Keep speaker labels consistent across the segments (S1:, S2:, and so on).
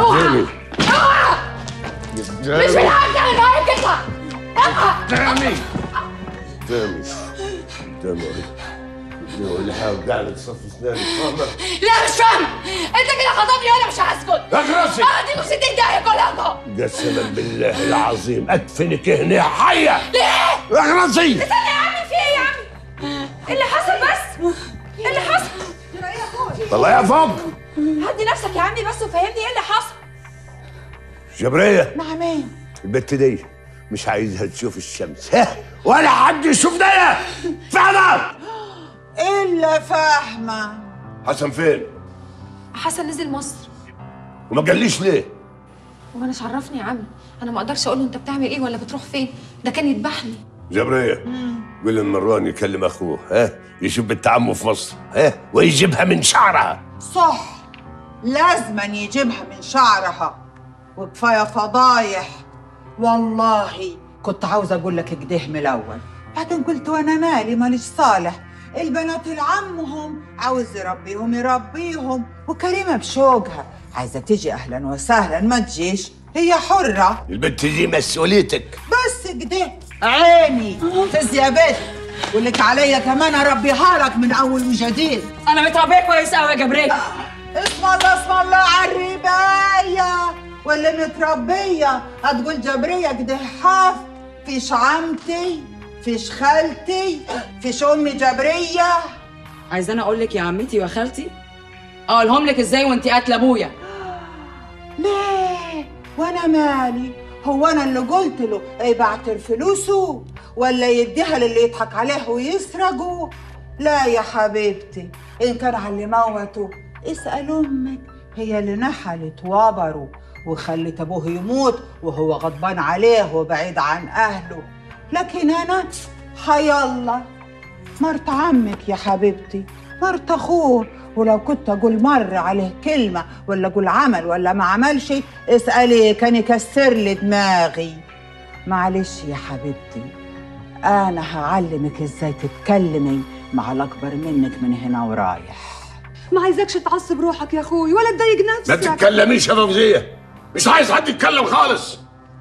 S1: قدامي
S2: مش من حقك تعمل معايا كده اوعى
S1: قدامي قدامي قدامي واللي هوجع لك صف اسناني فاهمة؟
S2: لا مش فاهم انت كده خطبني وانا مش هسكت
S1: اخرسي
S2: اديكم 60 دقيقه كلكم
S1: قسما بالله العظيم ادفنك هنا يا حية
S2: ليه؟
S1: اخرسي
S2: استنى يا عمي في ايه يا عمي؟ ايه اللي حصل بس؟ ايه اللي حصل؟
S1: طلعي فوق
S2: هدي نفسك يا عمي بس وفهمني ايه اللي حصل
S1: جبرية
S2: نعمين
S1: البت دي مش عايزها تشوف الشمس ها ولا حد يشوف ده فاهمة
S3: الا فاهمه
S1: حسن فين
S2: حسن نزل مصر
S1: وما قاليش ليه
S2: وانا مش عرفني يا عمي انا ما اقدرش اقول له انت بتعمل ايه ولا بتروح فين ده كان يذبحني
S1: جبرية قول المران يكلم اخوه ها يشوف بنت عمه في مصر ها ويجيبها من شعرها
S3: صح لازما يجيبها من شعرها وكفايه فضايح والله كنت عاوزه اقول لك كده من الاول بعدين قلت وانا مالي ماليش صالح البنات العمهم عاوز يربيهم يربيهم وكريمه بشوقها عايزه تيجي اهلا وسهلا ما تجيش هي حره
S1: البنت دي مسؤوليتك
S3: بس كده عيني فز يا بنت ولك عليا كمان اربيها لك من اول وجديد
S2: انا متربيه كويس قوي يا جبريل
S3: اسم الله اسم الله على الرباية واللي متربية هتقول جبرية كده حاف فيش عمتي فيش خالتي فيش أمي جبرية
S4: عايزاني اقول لك يا عمتي ويا خالتي اقولهم لك ازاي وانت قاتله ابويا
S3: ليه وأنا مالي هو أنا اللي قلت له ابعت فلوسه ولا يديها للي يضحك عليه ويسرقه لا يا حبيبتي إن كان على اللي موته اسأل أمك هي اللي نحلت وبره وخلت أبوه يموت وهو غضبان عليه وبعيد عن أهله لكن أنا حيالله مرت عمك يا حبيبتي مرت أخوه ولو كنت أقول مر عليه كلمة ولا أقول عمل ولا ما عملش اسألي كان يكسر لي دماغي معلش يا حبيبتي أنا هعلمك إزاي تتكلمي مع الأكبر منك من هنا ورايح
S5: ما عايزكش تعصب روحك يا اخوي ولا تضايق
S1: ما
S5: نفسك
S1: تتكلميش يا فوزية مش عايز حد يتكلم خالص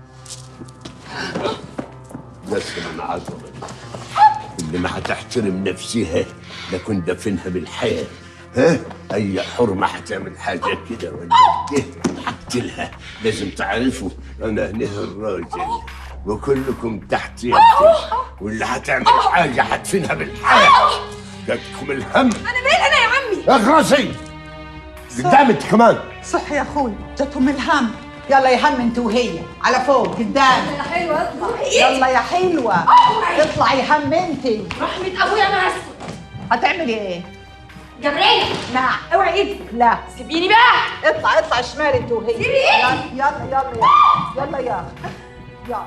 S1: بس من عظمة اللي ما هتحترم نفسها لكن دفنها بالحياة ها أي حرمة هتعمل حاجة كده ولا كده هقتلها لازم تعرفوا أنا هنا الراجل وكلكم تحت يدي واللي هتعمل حاجة هدفنها بالحياة جاتكم الهم
S2: انا مين انا يا عمي
S1: اخرسي قدامك كمان
S3: صح يا أخوي جاتهم الهم يلا يا هم انت وهي على فوق قدام
S2: حلوه اطلع
S3: يلا يا حلوة اطلعي يا هم انت
S2: رحمه ابويا ما هسكت
S3: هتعملي ايه؟
S2: جبريل
S3: نعم
S2: اوعي ايدك
S3: لا
S2: سيبيني بقى
S3: اطلع اطلع شمال انت وهي
S2: سيبي ايدي.
S3: يلا يلا يلا يا يلا يا يلا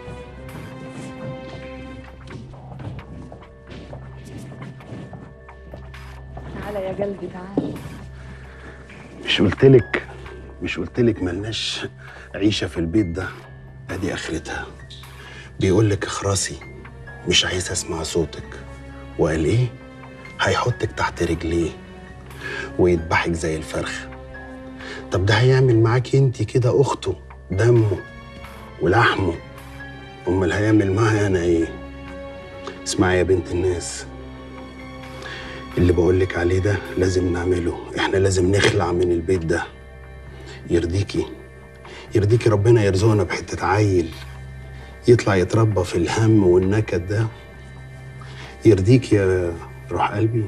S5: تعالى يا قلبي تعالى
S6: مش قلتلك مش قلتلك ملناش عيشة في البيت ده ادي اخرتها بيقولك اخرسي مش عايز اسمع صوتك وقال ايه هيحطك تحت رجليه ويذبحك زي الفرخ طب ده هيعمل معاكي انت كده اخته دمه ولحمه امال هيعمل معايا انا ايه اسمعي يا بنت الناس اللي بقولك عليه ده لازم نعمله احنا لازم نخلع من البيت ده يرضيكي يرضيكي ربنا يرزقنا بحتة عيل يطلع يتربى في الهم والنكد ده يرضيك يا روح قلبي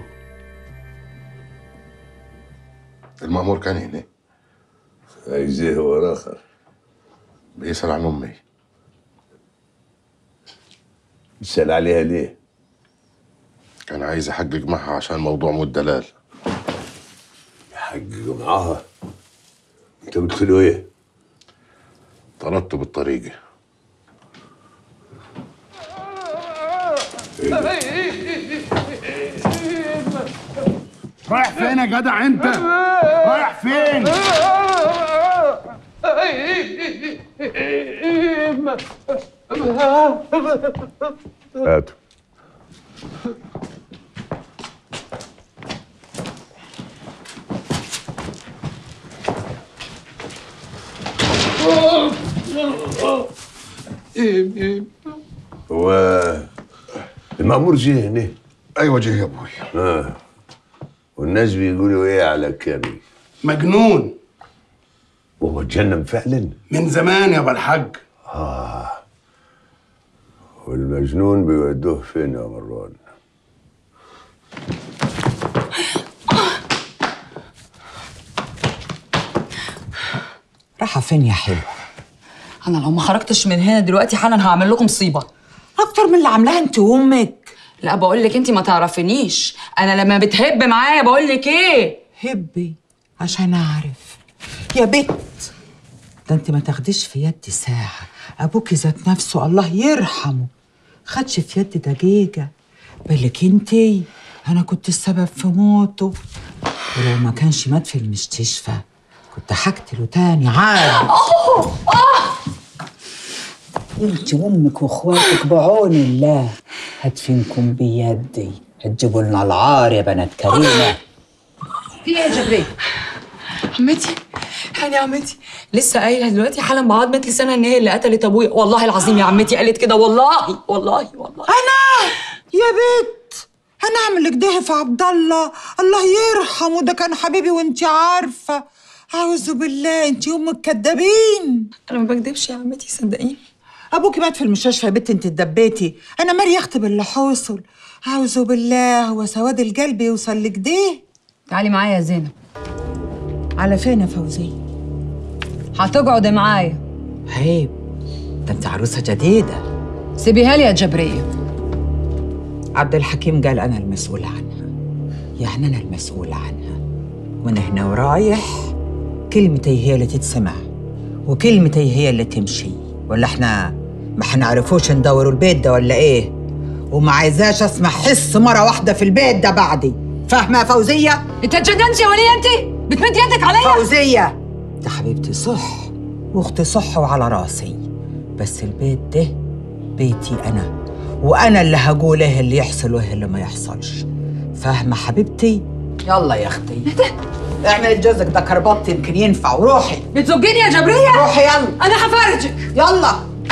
S7: المأمور كان هنا
S1: عايزاه هو اخر
S7: بيسأل عن أمي
S1: يسأل عليها ليه؟
S7: كان عايز يحقق معها عشان موضوع مو الدلال
S1: يحقق معاها انت قلت له ايه؟
S7: طردته بالطريقة
S6: رايح فين يا جدع انت رايح فين
S1: هاتوا هو المأمور جه هنا
S6: ايوه جه يا ابوي
S1: اه والناس بيقولوا ايه على كامي
S6: مجنون
S1: وهو اتجنن فعلا
S6: من زمان يا ابو الحاج
S1: والمجنون بيودوه فين يا مروان
S4: رايحه فين يا حلو انا لو ما خرجتش من هنا دلوقتي حالا هعمل لكم مصيبه
S3: اكتر من اللي عاملاها انت وامك
S4: لا بقول لك انت ما تعرفينيش انا لما بتهب معايا بقول لك ايه
S3: هبي عشان اعرف يا بت ده انت ما تاخديش في يدي ساعة ابوكي ذات نفسه الله يرحمه خدش في يدي دقيقة بالك انتي انا كنت السبب في موته ولو ما كانش مات في المستشفى كنت هقتله تاني عادي انت وامك واخواتك بعون الله هدفنكم بيدي هتجيبوا لنا العار يا بنات كريمه
S4: في ايه يا جبريل عمتي يعني يا عمتي لسه قايله دلوقتي حالا بعضمه لسانها ان هي اللي قتلت ابويا والله العظيم يا عمتي قالت كده والله والله والله
S3: انا يا بت انا اعمل كده في عبد الله الله يرحمه ده كان حبيبي وانت عارفه اعوذ بالله انت امك كدابين
S4: انا ما بكدبش يا عمتي صدقيني
S3: ابوكي مات في المستشفى يا بت انت اتدبيتي انا مالي اختي اللي حوصل اعوذ بالله هو سواد القلب يوصل لكده
S5: تعالي معايا يا زينب
S3: على فين يا فوزيه
S5: هتقعدي معايا
S3: عيب ده انت عروسه جديده
S5: سيبيها لي يا جبرية
S3: عبد الحكيم قال أنا المسؤول عنها يعني أنا المسؤول عنها وأنا هنا ورايح كلمتي هي اللي تتسمع وكلمتي هي اللي تمشي ولا احنا ما حنعرفوش ندوروا البيت ده ولا ايه وما عايزاش اسمع حس مرة واحدة في البيت ده بعدي فاهمة يا فوزية؟
S5: انت اتجننتي يا وليه انت بتمد يدك عليا
S3: فوزية ده حبيبتي صح واختي صح وعلى راسي بس البيت ده بيتي انا وانا اللي هقول ايه اللي يحصل وايه اللي ما يحصلش فاهمه حبيبتي يلا يا اختي اعمل جوزك ده كربط يمكن ينفع وروحي
S5: بتزجني يا جبرية
S3: روحي يلا
S5: انا هفرجك
S3: يلا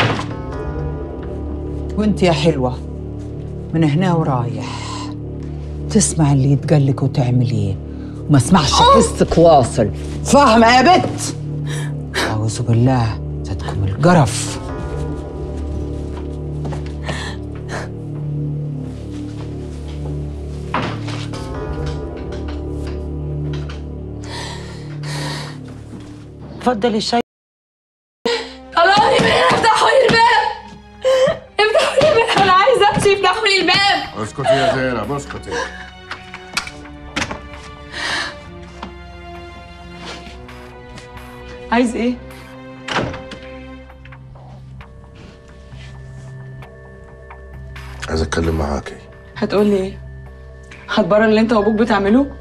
S3: وانت يا حلوه من هنا ورايح تسمع اللي يتقلك وتعمليه وما اسمعش حسك واصل فاهمه يا بت اعوذ بالله زادكم القرف اتفضلي الشاي
S4: طلعوني من هنا افتحوا لي الباب افتحوا لي الباب انا عايزه امشي افتحوا لي الباب
S7: اسكتي يا زينب اسكتي
S4: عايز ايه
S7: عايز اتكلم معاكي
S4: هتقول لي ايه هتبرر اللي انت وابوك بتعملوه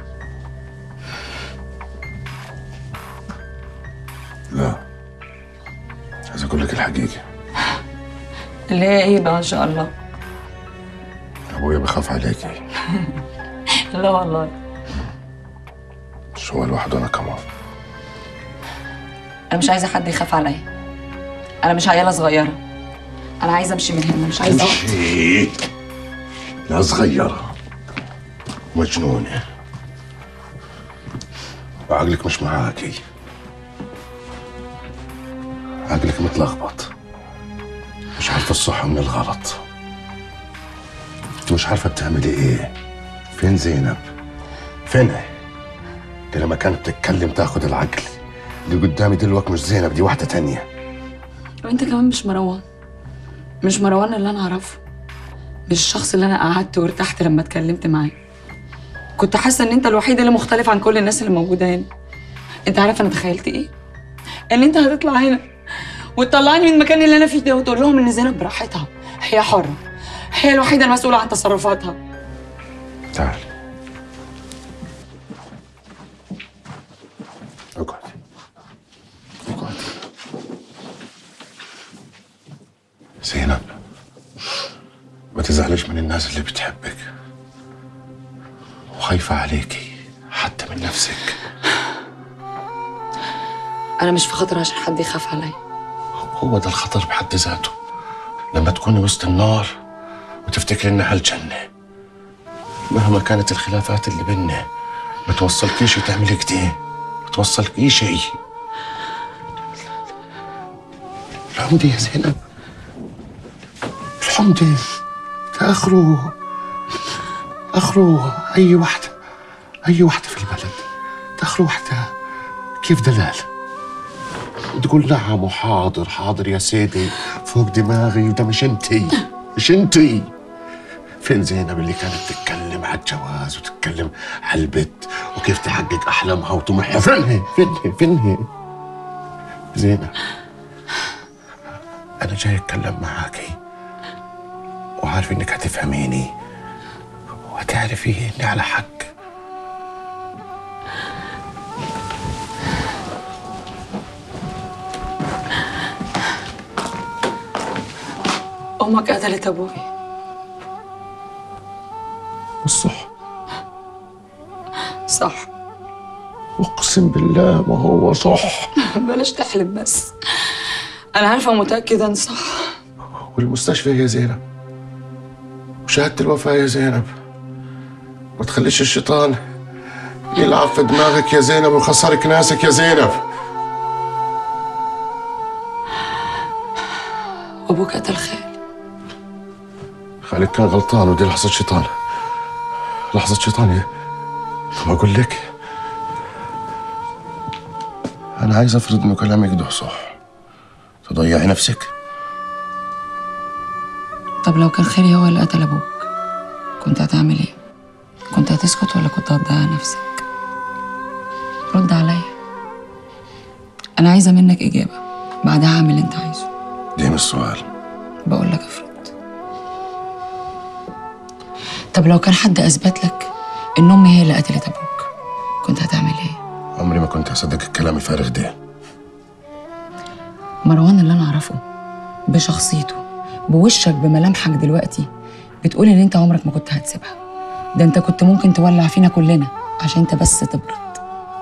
S7: لا عايز اقول لك الحقيقه
S4: اللي هي ايه بقى ان شاء الله
S7: ابويا بخاف عليكي
S4: لا والله
S7: مش هو لوحده انا كمان
S4: انا مش عايزه حد يخاف عليا انا مش عيله صغيره انا عايزه امشي من هنا مش عايزه أقعد.
S1: ايه لا صغيرة
S7: مجنونه وعقلك مش معاكي عقلك متلخبط مش عارفه الصح من الغلط مش عارفه بتعملي ايه فين زينب فينها دي لما كانت بتتكلم تاخد العقل اللي قدامي دلوقتي مش زينب دي واحده تانية
S4: وانت كمان مش مروان مش مروان اللي انا اعرفه مش الشخص اللي انا قعدت وارتحت لما اتكلمت معاه كنت حاسه ان انت الوحيد اللي مختلف عن كل الناس اللي موجوده هنا انت عارف انا تخيلت ايه ان انت هتطلع هنا وتطلعني من المكان اللي انا فيه ده وتقول لهم ان زينب براحتها هي حره هي الوحيده المسؤوله عن تصرفاتها
S7: تعال اقعد اقعد زينب ما تزعليش من الناس اللي بتحبك وخايفة عليكي حتى من نفسك
S4: انا مش في خطر عشان حد يخاف عليا
S7: هو ده الخطر بحد ذاته لما تكوني وسط النار وتفتكري انها الجنة مهما كانت الخلافات اللي بينا ما توصلكيش تعملي كده ما توصلكيش شيء الحمد يا زينب الحمد ده اخره اخره اي واحدة اي واحدة في البلد ده اخره واحدة كيف دلال تقول نعم وحاضر حاضر يا سيدي فوق دماغي وده مش انتي مش انتي فين زينب اللي كانت تتكلم على الجواز وتتكلم على البت وكيف تحقق احلامها وطموحها فينها فينها فينها زينب انا جاي اتكلم معاكي وعارف انك هتفهميني وهتعرفي اني على حق
S4: امك قتلت ابوي
S7: الصح
S4: صح
S7: اقسم بالله ما هو صح
S4: بلاش تحلم بس انا عارفه ومتاكده ان صح
S7: والمستشفى يا زينب وشهادة الوفاة يا زينب ما تخليش الشيطان يلعب في دماغك يا زينب ويخسرك ناسك يا زينب
S4: وابوك قتل خالي
S7: خالد كان غلطان ودي لحظة شيطان لحظة شيطان يا طب أقول لك أنا عايز أفرض إنه كلامك ده صح تضيعي نفسك
S4: طب لو كان خالي هو اللي قتل ابوك كنت هتعمل ايه كنت هتسكت ولا كنت هتضيع نفسك رد عليا انا عايزه منك اجابه بعدها اعمل اللي انت عايزه
S7: دي مش سؤال
S4: بقول لك افرض طب لو كان حد اثبت لك ان امي هي اللي قتلت ابوك كنت هتعمل ايه
S7: عمري ما كنت هصدق الكلام الفارغ ده
S4: مروان اللي انا اعرفه بشخصيته بوشك بملامحك دلوقتي بتقول ان انت عمرك ما كنت هتسيبها ده انت كنت ممكن تولع فينا كلنا عشان انت بس تبرد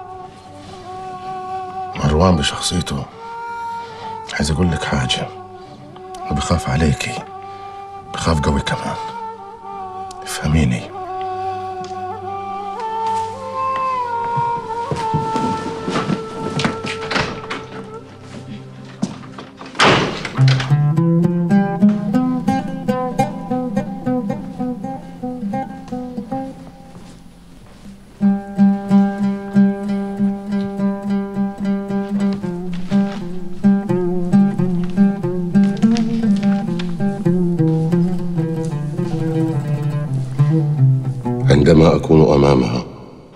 S7: مروان بشخصيته عايز أقول لك حاجة هو بخاف عليكي بخاف قوي كمان فهميني عندما أكون أمامها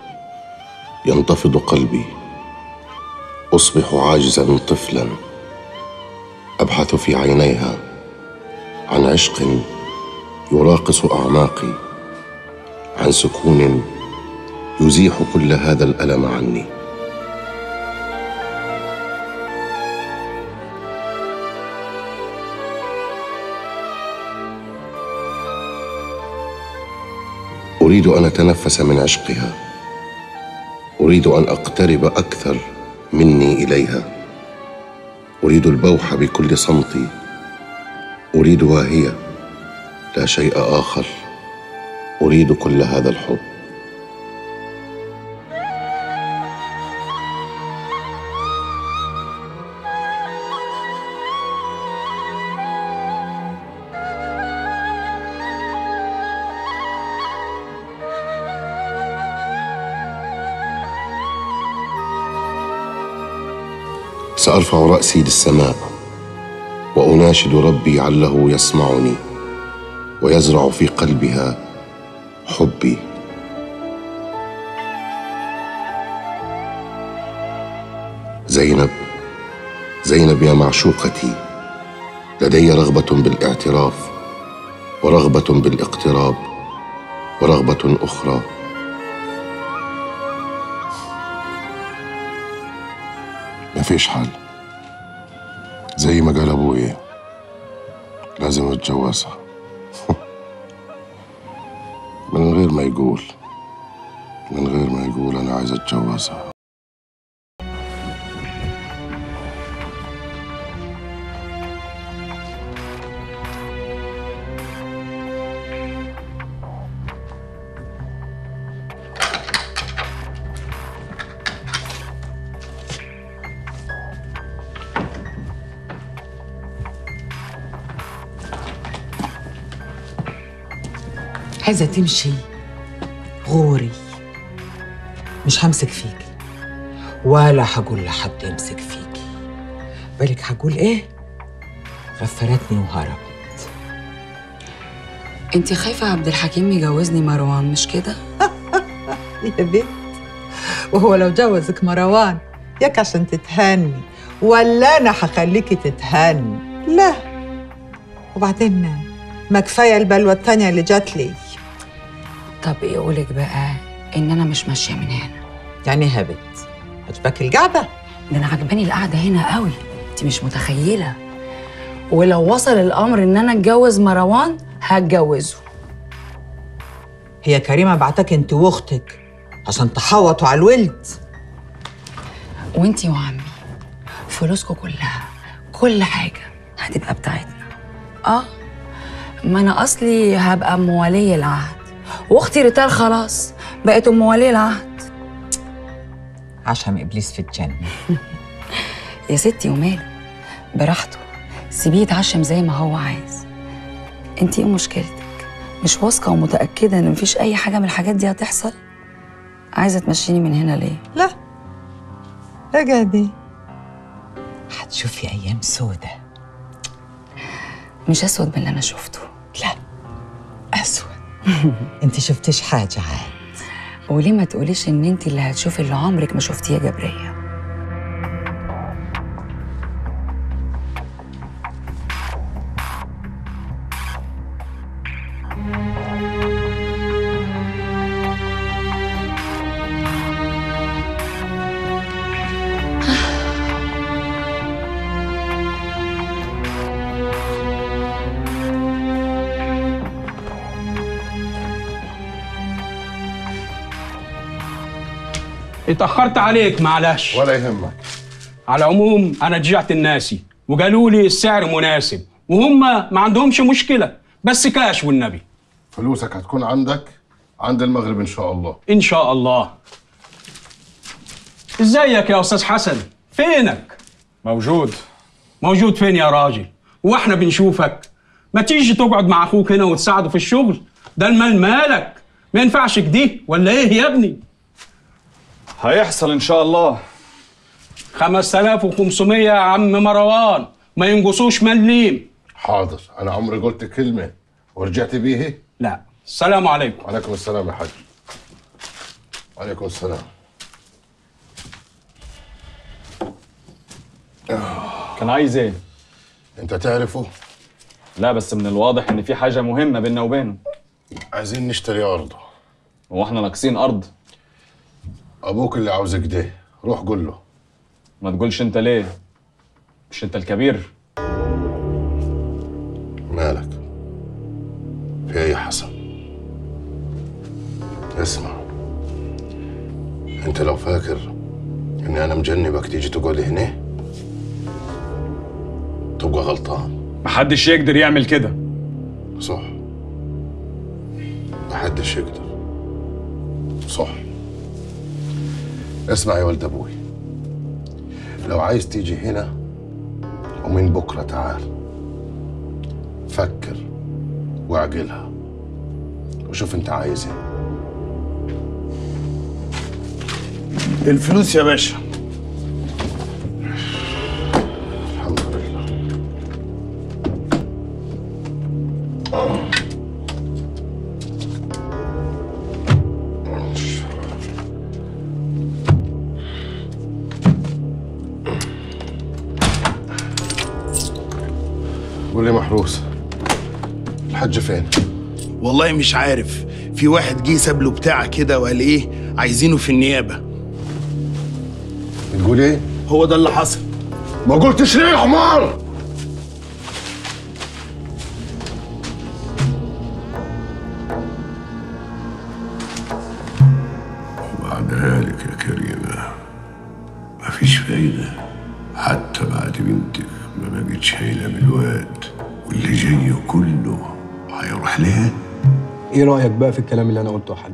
S7: ينتفض قلبي أصبح عاجزا طفلا أبحث في عينيها عن عشق يراقص أعماقي عن سكون يزيح كل هذا الألم عني أريد أن أتنفس من عشقها أريد أن أقترب أكثر مني إليها أريد البوح بكل صمتي أريدها هي لا شيء آخر أريد كل هذا الحب سأرفع رأسي للسماء وأناشد ربي عله يسمعني ويزرع في قلبها حبي زينب زينب يا معشوقتي لدي رغبة بالاعتراف ورغبة بالاقتراب ورغبة أخرى مفيش حل زي ما قال أبوي لازم أتجوزها من غير ما يقول من غير ما يقول أنا عايز أتجوزها
S3: عايزة تمشي غوري مش همسك فيكي ولا هقول لحد يمسك فيكي بالك هقول ايه غفلتني وهربت
S4: انت خايفه عبد الحكيم يجوزني مروان مش كده
S3: يا بنت وهو لو جوزك مروان ياك عشان تتهني ولا انا هخليكي تتهني لا وبعدين ما كفايه البلوه التانية اللي جات لي
S4: طب ايه يقولك بقى ان انا مش ماشيه من هنا
S3: يعني إيه يا بنت عجبك القعده
S4: ده انا عجباني القعده هنا قوي انت مش متخيله ولو وصل الامر ان انا اتجوز مروان هتجوزه
S3: هي كريمه بعتك انت واختك عشان تحوطوا على الولد
S4: وانتي وعمي فلوسكم كلها كل حاجه هتبقى بتاعتنا اه ما انا اصلي هبقى ام ولي العهد واختي ريتال خلاص بقت ام ولي العهد
S3: عشم ابليس في الجنه
S4: يا ستي وماله براحته سيبيه يتعشم زي ما هو عايز انتي ايه مشكلتك مش واثقه ومتاكده ان مفيش اي حاجه من الحاجات دي هتحصل عايزه تمشيني من هنا ليه
S3: لا اقعدي هتشوفي ايام سودة
S4: مش اسود من اللي انا شفته
S3: لا اسود انت شفتيش حاجه عاد
S4: وليه ما تقوليش ان انت اللي هتشوفي اللي عمرك ما شفتيه يا جبريه
S8: اتأخرت عليك معلش
S7: ولا يهمك
S8: على العموم أنا رجعت الناسي وقالوا لي السعر مناسب وهم ما عندهمش مشكلة بس كاش والنبي
S7: فلوسك هتكون عندك عند المغرب ان شاء الله
S8: إن شاء الله ازيك يا أستاذ حسن فينك
S9: موجود
S8: موجود فين يا راجل واحنا بنشوفك ما تيجي تقعد مع اخوك هنا وتساعده في الشغل ده المال مالك ما ينفعش كده ولا ايه يا ابني
S9: هيحصل ان شاء الله
S8: 5500 يا عم مروان ما ينقصوش مليم
S7: حاضر انا عمري قلت كلمه ورجعت بيه
S8: لا السلام عليكم
S7: وعليكم السلام يا حاج وعليكم السلام
S9: كان عايز ايه
S7: انت تعرفه
S9: لا بس من الواضح ان في حاجه مهمه بيننا وبينه
S7: عايزين نشتري ارضه
S9: هو احنا ناقصين ارض
S7: ابوك اللي عاوزك ده روح قول له
S9: ما تقولش انت ليه مش انت الكبير
S7: مالك في ايه يا حسن اسمع انت لو فاكر اني انا مجنبك تيجي تقعد هنا تبقى غلطان
S9: محدش يقدر يعمل كده
S7: صح محدش يقدر صح اسمع يا ولد ابوي لو عايز تيجي هنا ومن بكره تعال فكر واعقلها وشوف انت عايز ايه
S10: الفلوس يا باشا
S7: الحمد لله قول لي محروس الحج فين؟
S10: والله مش عارف في واحد جه ساب له بتاع كده وقال ايه عايزينه في النيابه
S7: بتقول ايه؟
S10: هو ده اللي حصل
S7: ما قلتش ليه يا حمار؟
S1: وبعدها لك يا كريمة مفيش فايدة حتى بعد بنتك ما بقتش شايلة من الواد واللي جاي كله هيروح لها
S11: ايه رايك بقى في الكلام اللي انا قلته يا حاج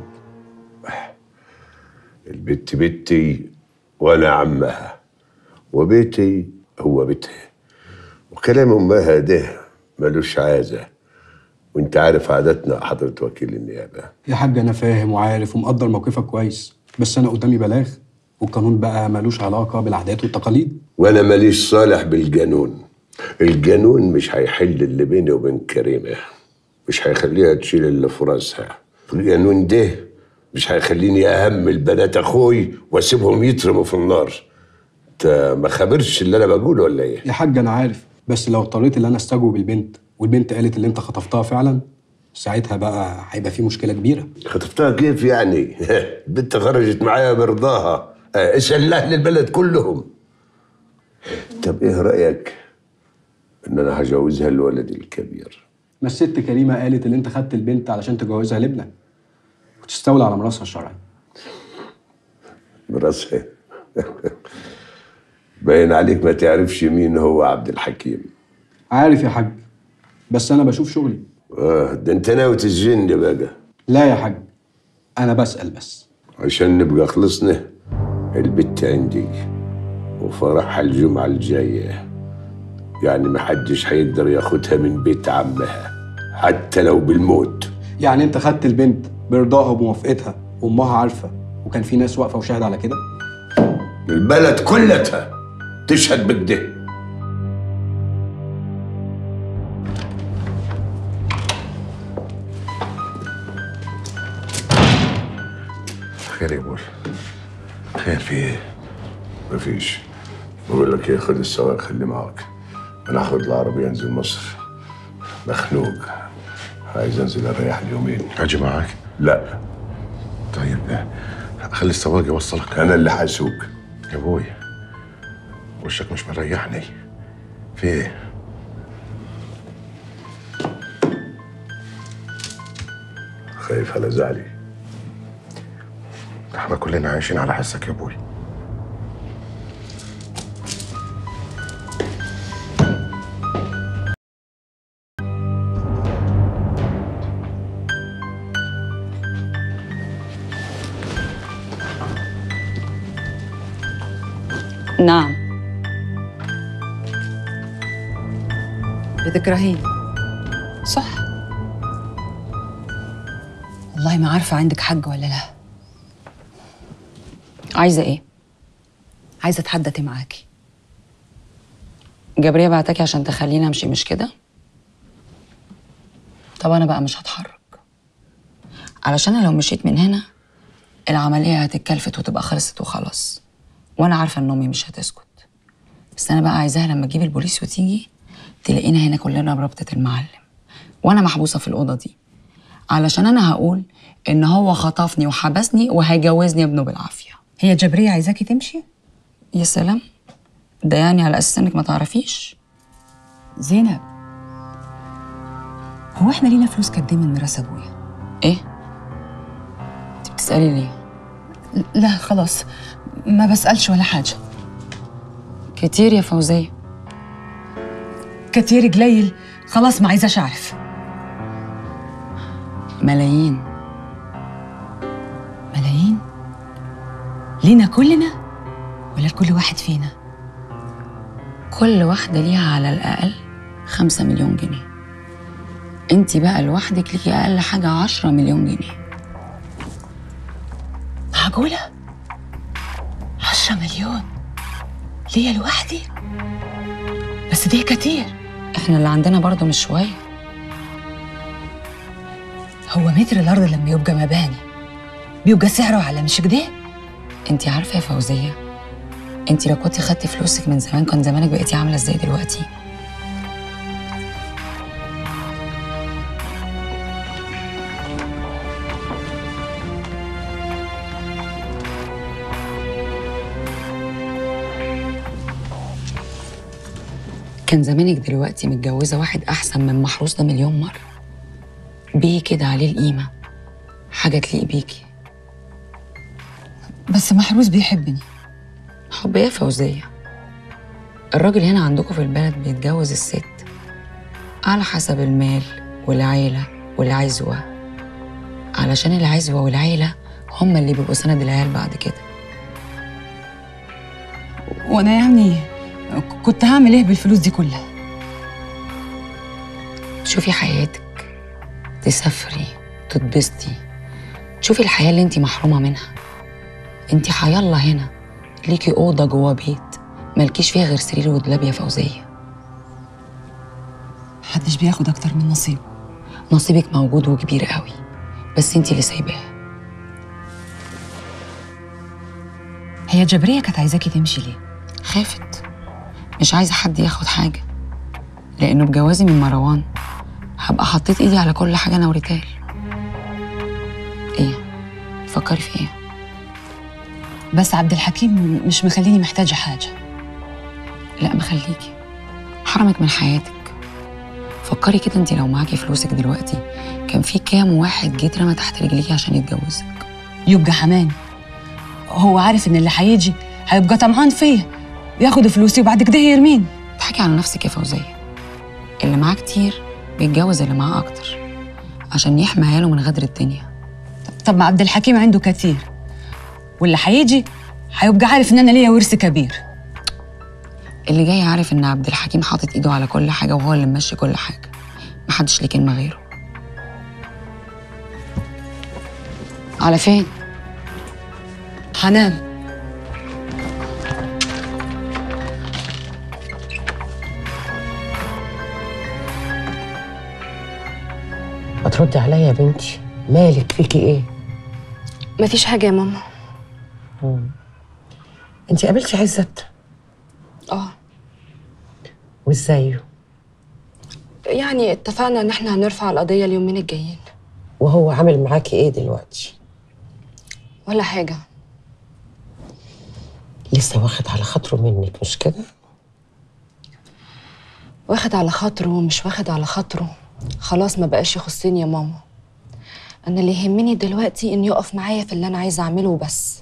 S1: البت بنتي وانا عمها وبيتي هو بيتها وكلام امها ده ملوش عازة وانت عارف عاداتنا حضرة وكيل النيابة
S11: يا حاج انا فاهم وعارف ومقدر موقفك كويس بس انا قدامي بلاغ والقانون بقى ملوش علاقه بالعادات والتقاليد
S1: وانا ماليش صالح بالجنون الجنون مش هيحل اللي بيني وبين كريمة مش هيخليها تشيل اللي في راسها الجنون ده مش هيخليني اهمل بنات اخوي واسيبهم يترموا في النار انت ما خبرش اللي انا بقوله ولا ايه
S11: يا حاج انا عارف بس لو اضطريت ان انا استجوب البنت والبنت قالت اللي انت خطفتها فعلا ساعتها بقى هيبقى في مشكله كبيره
S1: خطفتها كيف يعني البنت خرجت معايا برضاها آه، اسال اهل البلد كلهم طب ايه رايك ان انا هجوزها الولد الكبير
S11: ما الست كريمه قالت اللي انت خدت البنت علشان تجوزها لابنك وتستولى على مراسها الشرعي
S1: براسها باين عليك ما تعرفش مين هو عبد الحكيم
S11: عارف يا حاج بس انا بشوف شغلي
S1: اه ده انت ناوي تسجني بقى
S11: لا يا حاج انا بسال بس
S1: عشان نبقى خلصنا البت عندي وفرحها الجمعة الجاية يعني محدش هيقدر ياخدها من بيت عمها حتى لو بالموت
S11: يعني انت خدت البنت برضاها وبموافقتها وامها عارفه وكان في ناس واقفه وشاهد على كده
S1: البلد كلها تشهد بكده
S7: خير يا بول خير في ايه؟
S1: مفيش بقول لك ايه خد السواق خليه معاك انا هاخد العربية انزل مصر مخنوق عايز انزل اريح اليومين
S7: اجي معاك؟
S1: لا
S7: طيب خلي السواق يوصلك
S1: انا اللي هسوق
S7: يا ابوي وشك مش مريحني في ايه؟
S1: خايف على زعلي
S7: احنا كلنا عايشين على حسك يا ابوي
S4: نعم
S5: بتكرهيني صح والله ما عارفة عندك حق ولا لا
S4: عايزه ايه
S5: عايزة اتحدث معاكي
S4: جبريه بعتكي عشان تخليني امشي مش كده طب انا بقى مش هتحرك علشان أنا لو مشيت من هنا العمليه هتتكلفت وتبقى خلصت وخلاص وانا عارفه ان امي مش هتسكت بس انا بقى عايزاها لما تجيب البوليس وتيجي تلاقينا هنا كلنا بربطه المعلم وانا محبوسه في الاوضه دي علشان انا هقول ان هو خطفني وحبسني وهيجوزني ابنه بالعافيه
S5: هي جبرية عايزاكي تمشي
S4: يا سلام ده يعني على اساس انك ما تعرفيش
S5: زينب هو احنا لينا فلوس قد ايه من ميراث ابويا
S4: ايه انت بتسالي ليه
S5: لا خلاص ما بسألش ولا حاجة
S4: كتير يا فوزيه
S5: كتير قليل خلاص ما عايزاش اعرف
S4: ملايين
S5: ملايين لينا كلنا ولا لكل واحد فينا
S4: كل واحدة ليها على الأقل خمسة مليون جنيه انت بقى لوحدك ليكي أقل حاجة عشرة مليون جنيه
S5: معقولة عشرة مليون ليا لوحدي بس دي كتير
S4: احنا اللي عندنا برضه مش شوية
S5: هو متر الأرض لما يبقى مباني بيبقى سعره على مش كده
S4: انت عارفة يا فوزية انت لو كنتي خدتي فلوسك من زمان كان زمانك بقيتي عاملة ازاي دلوقتي كان زمانك دلوقتي متجوزة واحد أحسن من محروس ده مليون مرة بيه كده عليه القيمة حاجة تليق بيكي
S5: بس محروس بيحبني
S4: حب ايه يا فوزية الراجل هنا عندكم في البلد بيتجوز الست على حسب المال والعيلة والعزوة علشان العزوة والعيلة هما اللي بيبقوا سند العيال بعد كده
S5: وانا يعني كنت هعمل ايه بالفلوس دي كلها
S4: شوفي حياتك تسافري تتبسطي تشوفي الحياة اللي انت محرومة منها انت حيالله هنا ليكي أوضة جوا بيت مالكيش فيها غير سرير ودولاب يا فوزية
S5: محدش بياخد أكتر من نصيبه
S4: نصيبك موجود وكبير قوي بس انت اللي سايباه
S5: هي جبرية كانت عايزاكي تمشي ليه؟
S4: خافت مش عايزة حد ياخد حاجة لأنه بجوازي من مروان هبقى حطيت إيدي على كل حاجة أنا وريتال إيه؟ فكري في إيه؟
S5: بس عبد الحكيم مش مخليني محتاجة حاجة
S4: لا مخليكي حرمك من حياتك فكري كده انت لو معاكي فلوسك دلوقتي كان في كام واحد جه اترمى تحت رجليكي عشان يتجوزك
S5: يبقى حماني هو عارف إن اللي هيجي هيبقى طمعان فيا ياخد فلوسي وبعد كده يرميني
S4: تضحكي على نفسك يا فوزية اللي معاه كتير بيتجوز اللي معاه أكتر عشان يحمي عياله من غدر الدنيا
S5: طب ما عبد الحكيم عنده كتير واللي هيجي هيبقى عارف إن أنا ليا ورث كبير
S4: اللي جاي عارف إن عبد الحكيم حاطط إيده على كل حاجة وهو اللي ممشي كل حاجة محدش ليه كلمة غيره على فين؟
S5: هنام
S12: ما تردي عليا يا بنتي مالك فيكي ايه
S13: مفيش حاجة يا ماما
S12: انت قابلتي عزت
S13: اه
S12: وازاي
S13: يعني اتفقنا ان احنا هنرفع القضية اليومين الجايين
S12: وهو عامل معاكي ايه دلوقتي
S13: ولا حاجة
S12: لسه واخد على خاطره منك مش كده
S13: واخد على خاطره ومش واخد على خاطره خلاص ما بقاش يخصني يا ماما انا اللي يهمني دلوقتي ان يقف معايا في اللي انا عايزه اعمله وبس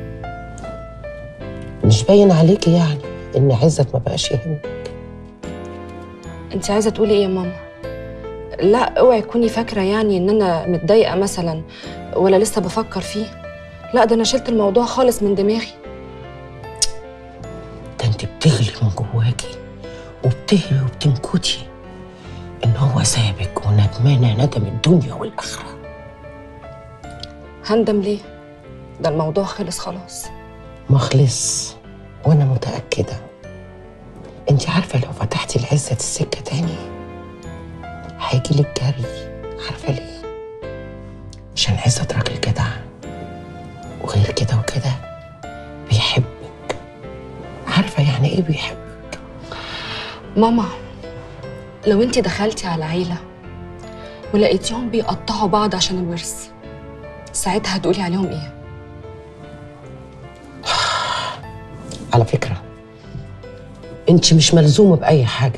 S12: مش باين عليكي يعني ان عزت ما بقاش يهمك
S13: انت عايزه تقولي ايه يا ماما لا اوعي تكوني فاكره يعني ان انا متضايقه مثلا ولا لسه بفكر فيه لا ده انا شلت الموضوع خالص من دماغي
S12: ده انت بتغلي من جواكي وبتهلي وبتنكتي ان هو سابك وندمانه ندم الدنيا والاخره
S13: هندم ليه ده الموضوع خلص خلاص
S12: مخلص وانا متاكده انت عارفه لو فتحتي لعزت السكه تاني هيجي لك جري عارفه ليه عشان عزت راجل جدع وغير كده وكده بيحبك عارفه يعني ايه بيحب
S13: ماما لو انت دخلتي على عيله ولقيتيهم بيقطعوا بعض عشان الورث ساعتها هتقولي عليهم ايه
S12: على فكره انت مش ملزومه باي حاجه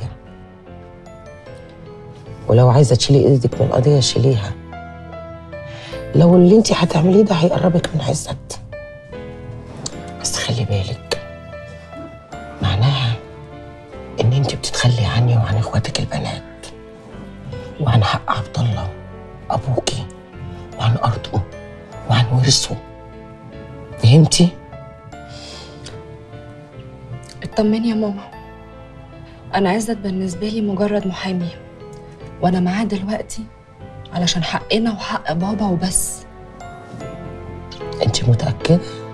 S12: ولو عايزه تشيلي ايدك من القضيه شيليها لو اللي انت هتعمليه ده هيقربك من عزت بس خلي بالك معناها ان انت بتتخلي عني وعن اخواتك البنات وعن حق عبد الله ابوكي وعن ارضه وعن ورثه فهمتي
S13: اطمني يا ماما انا عزت بالنسبه لي مجرد محامي وانا معاه دلوقتي علشان حقنا وحق بابا وبس
S12: انت متاكده